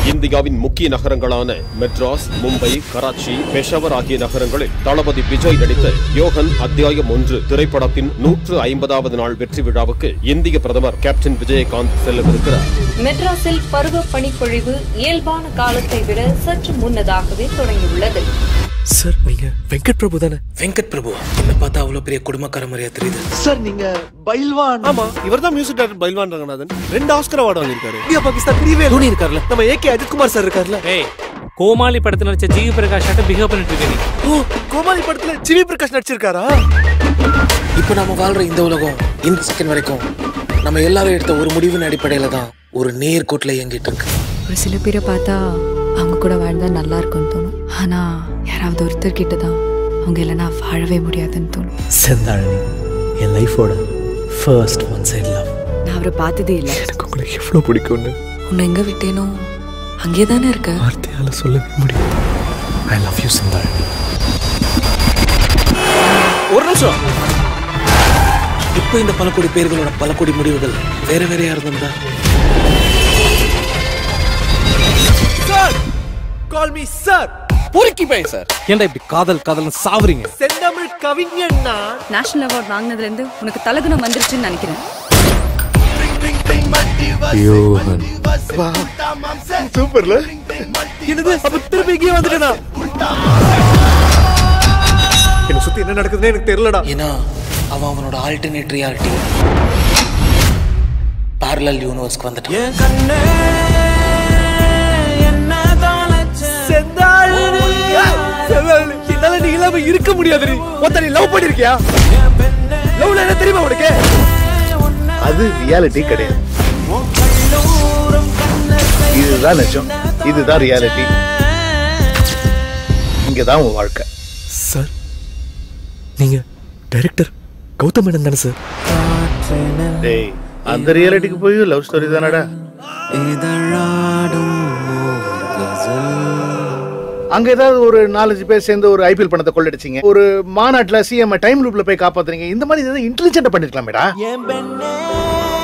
இந்தியாவின் முக்கிய நகரங்களான மெட்ராஸ் மும்பை கராச்சி பெஷவர் ஆகிய நகரங்களில் தளபதி விஜய் நடித்த யோகன் அத்தியாயம் ஒன்று திரைப்படத்தின் நூற்று ஐம்பதாவது நாள் வெற்றி விழாவுக்கு இந்திய பிரதமர் கேப்டன் விஜயகாந்த் செல்லவிருக்கிறார் மெட்ராஸில் பருவ பனிப்பொழிவு இயல்பான காலத்தை விட சற்று முன்னதாகவே தொடங்கியுள்ளது சார் நீங்க வெங்கட் பிரபு தானே வெங்கட் பிரபு என்ன பார்த்தா அவ்வளவு பெரிய குடும்பக்கார மாதிரியா தெரியுது சார் நீங்க பைல்வான் ஆமா இவர் தான் மியூசிக் டைரக்டர் பைல்வான் ரங்கநாதன் ரெண்டு ஆஸ்கர் அவார்டு வாங்கியிருக்காரு இந்தியா பாகிஸ்தான் பிரிவே தோனி இருக்கார்ல நம்ம ஏகே அஜித்குமார் சார் இருக்கார்ல ஏய் கோமாளி படத்துல நடிச்ச ஜிவி பிரகாஷ் ஆட்ட பிஹேவ் பண்ணிட்டு இருக்க நீ ஓ கோமாளி படத்துல ஜிவி பிரகாஷ் நடிச்சிருக்காரா இப்ப நாம வாழ்ற இந்த உலகம் இந்த செகண்ட் வரைக்கும் நம்ம எல்லாரும் எடுத்த ஒரு முடிவின் அடிப்படையில தான் ஒரு நேர்கோட்டில் இயங்கிட்டு இருக்கு ஒரு சில பேரை பார்த்தா அவங்க கூட வாழ்ந்தா நல்லா இருக்கும்னு தோணும் ஆனா யாராவது ஒருத்தர் கிட்ட தான் அவங்க இல்லைன்னா வாழவே முடியாதுன்னு தோணும் செந்தாழனி என் லைஃபோட ஃபர்ஸ்ட் ஒன் சைடு லவ் நான் அவரை பார்த்ததே இல்லை எனக்கு உங்களை எவ்வளோ பிடிக்கும்னு உன்னை எங்க விட்டேனோ அங்கேயே தானே இருக்க வார்த்தையால சொல்லவே முடியும் ஐ லவ் யூ செந்தாழனி ஒரு நிமிஷம் இப்போ இந்த பல கோடி பேர்களோட பல கோடி முடிவுகள் வேற வேறையா இருந்திருந்தா சார் கால் மீ சார் பொறுக்கி பையன் சார் ஏன்டா இப்படி காதல் காதல்னு சாவுறீங்க செந்தமிழ் கவிஞன்னா நேஷனல் அவார்ட் வாங்கினதுல இருந்து உனக்கு தலகுணம் வந்துருச்சுன்னு நினைக்கிறேன் யோகன் சூப்பர்ல என்னது அப்ப திருப்பி இங்கே வந்துட்டேனா என்ன சுத்தி என்ன நடக்குதுன்னு எனக்கு தெரியலடா ஏன்னா அவன் அவனோட ஆல்டர்னேட் ரியாலிட்டி parallel யூனிவர்ஸ்க்கு வந்துட்டான் செந்தாழனி செந்தாழனி என்னால நீ இல்லாம இருக்க முடியாது நீ ஒத்த நீ லவ் பண்ணிருக்கியா லவ்ல என்ன தெரியுமா உனக்கு அது ரியாலிட்டி கிடையாது இதுதான் நிஜம் இதுதான் ரியாலிட்டி இங்கதான் உன் வாழ்க்கை சார் நீங்க டைரக்டர் கௌதம் மேனன் தானே சார் டேய் அந்த ரியாலிட்டிக்கு போய் லவ் ஸ்டோரி தானடா அங்க ஏதாவது ஒரு நாலஞ்சு பேர் சேர்ந்து ஒரு ஐபிஎல் பணத்தை கொள்ளடிச்சீங்க ஒரு மாநாட்டுல சிஎம் டைம் லூப்ல போய் காப்பாத்துறீங்க இந்த மாதிரி ஏதாவது இன்டெலிஜென்ட்டா பண்ணிருக்கலாமேடா